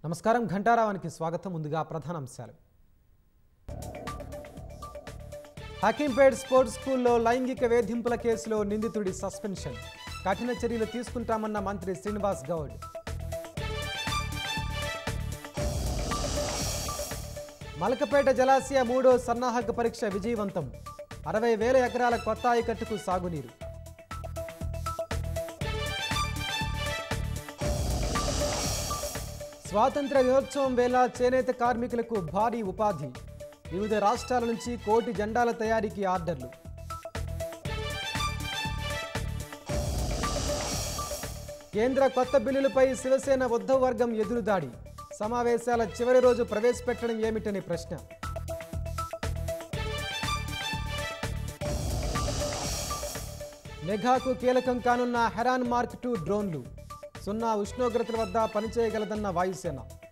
నమస్కారం ఘంటారావానికి స్వాగతం ముందుగా ప్రధానాంశాలు హకీంపేట్ స్పోర్ట్స్ స్కూల్లో లైంగిక వేధింపుల కేసులో నిందితుడి సస్పెన్షన్ కఠిన చర్యలు తీసుకుంటామన్న మంత్రి శ్రీనివాస్ గౌడ్ మలకపేట జలాశయ మూడో సన్నాహక పరీక్ష విజయవంతం అరవై వేల ఎకరాల కొత్త ఆయకట్టుకు సాగునీరు స్వాతంత్ర దినోత్సవం వేళ చేనేత కార్మికులకు భారీ ఉపాధి వివిధ రాష్ట్రాల నుంచి కోటి జెండాల తయారీకి ఆర్డర్లు కేంద్ర కొత్త బిల్లులపై శివసేన ఉద్ధవ్ వర్గం ఎదురుదాడి సమావేశాల చివరి రోజు ప్రవేశపెట్టడం ఏమిటనే ప్రశ్న మెఘాకు కీలకం కానున్న హెరాన్ మార్క్ టూ డ్రోన్లు సున్నా ఉష్ణోగ్రతల వద్ద పనిచేయగలదన్న వాయుసేన